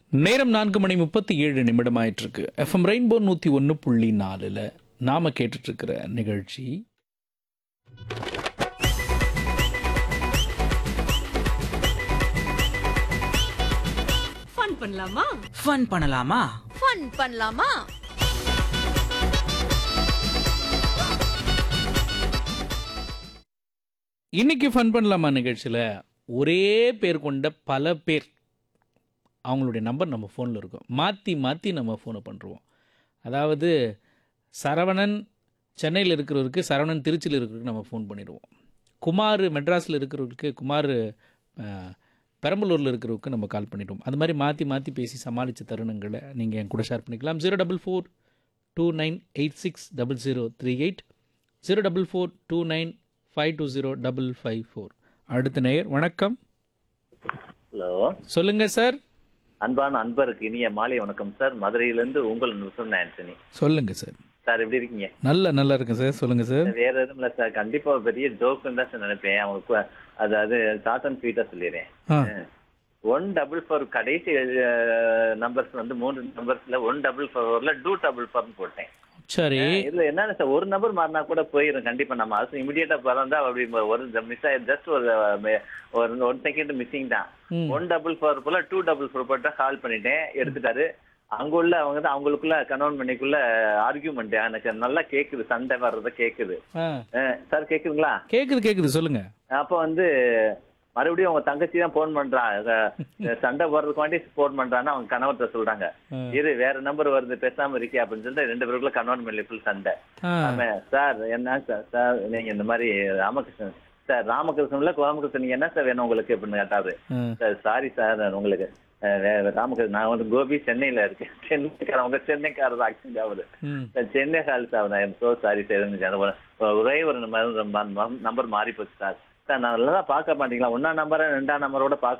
நேரம் நான்கு மணி முப்பத்தி ஏழு நிமிடம் ஆயிட்டு இருக்கு எஃப்எம் ரெயின்போ நூற்றி ஒன்று புள்ளி நாலில் நாம கேட்டுட்டு இருக்கிற நிகழ்ச்சி ஃபன் பண்ணலாமா ஃபன் பண்ணலாமா ஃபன் பண்ணலாமா இன்னைக்கு ஃபன் பண்ணலாமா நிகழ்ச்சியில் ஒரே பேர் கொண்ட பல பேர் அவங்களுடைய நம்பர் நம்ம ஃபோனில் இருக்கும் மாற்றி மாற்றி நம்ம ஃபோனை பண்ணுருவோம் அதாவது சரவணன் சென்னையில் இருக்கிறவருக்கு சரவணன் திருச்சியில் இருக்கிறவருக்கு நம்ம ஃபோன் பண்ணிடுவோம் குமார் மெட்ராஸில் இருக்கிறவருக்கு குமார் அஹ், பெரம்பலூரில் இருக்கிறவருக்கு நம்ம கால் பண்ணிடுவோம் அது மாதிரி மாற்றி மாற்றி பேசி சமாளித்த தருணங்களை நீங்கள் என் கூட ஷேர் பண்ணிக்கலாம் zero double four two nine eight six double zero three eight zero double four two nine five two zero double five four அடுத்த நேயர் வணக்கம் ஹலோ சொல்லுங்கள் சார் அன்பான அன்பருக்கு இனிய மாலை வணக்கம் சார் மதுரையிலிருந்து உங்கள் நுசன் ஆண்டனி சொல்லுங்கள் சார் சார் எப்படி இருக்கீங்க நல்ல நல்லா இருக்கேன் சார் சொல்லுங்கள் சார் வேற எதுவும் இல்ல சார் கண்டிப்பா ஒரு பெரிய ஜோக்குன்னு தான் சார் நினைப்பேன் அவங்களுக்கு அதாவது ஷார்ட் அண்ட் ஸ்வீட்டா சொல்லிடுறேன் ஆ ஒன் டபுள் ஃபோர் கடைசி நம்பர்ஸ் வந்து மூணு நம்பர்ஸ்ல ஒன் டபுள் ஃபோர்ல டூ டபுள் ஃபோர்னு போட்டேன் சரி இதுல என்னன்னு சார் ஒரு நம்பர் மாறினா கூட போயிடும் கண்டிப்பா நம்ம அது இமிடியேட்டா பிறந்தா அப்படி ஒரு மிஸ் ஆயி ஜஸ்ட் ஒரு அஹ், ஒரு ஒன் செகண்ட் மிஸ்ஸிங் தான் ம். ஒன் டபுள் ஃபோர் போல டூ டபுள் ஃபோர் போட்டா கால் பண்ணிட்டேன் எடுத்துட்டாரு அங்க உள்ள அவங்க தான் அவங்களுக்குள்ள கணவன் மணிக்குள்ள ஆர்கியூமெண்ட் எனக்கு நல்லா கேக்குது சண்டை வர்றத கேக்குது ஆ சார் கேக்குதுங்களா கேட்குது கேட்குது சொல்லுங்கள் அப்ப வந்து மறுபடியும் அவங்க தங்கச்சி தான் போன் பண்றா அஹ், சண்டை போடுறதுக்கு வேண்டி போன் பண்றான்னு அவங்க கணவர்கிட்ட சொல்றாங்க ஆ. இரு வேற நம்பர் வருது பேசாம இருக்கே அப்படின்னு சொல்லிட்டு ரெண்டு பேருக்குள்ள கணவன் மணி ஃபுல் சண்டை ஆ ஆமா சார் என்ன சார் சார் நீங்க இந்த மாதிரி ராமகிருஷ்ணன் சார் ராமகிருஷ்ணன்ல ராமகிருஷ்ணன் நீங்க என்ன சார் வேணும் உங்களுக்கு அப்படின்னு கேட்டாரு ஆ. சார் சாரி சார் உங்களுக்கு அஹ், வே- ராமகிருஷ்ணன் நான் வந்து கோபி சென்னையில இருக்கேன் சென்னைக்கார உங்க சென்னைக்காரர் ஆக்சிடென்ட் ஆகுது ம் சார் சென்னை கால் சார் நான் சோ சாரி சார் ஒரே ஒரு நம்பர் மாறி போச்சு சார் சார் நான் நல்லா பார்க்க மாட்டீங்களா ஒன்னா நம்பரை ரெண்டாம் நம்பரோட பார்க்க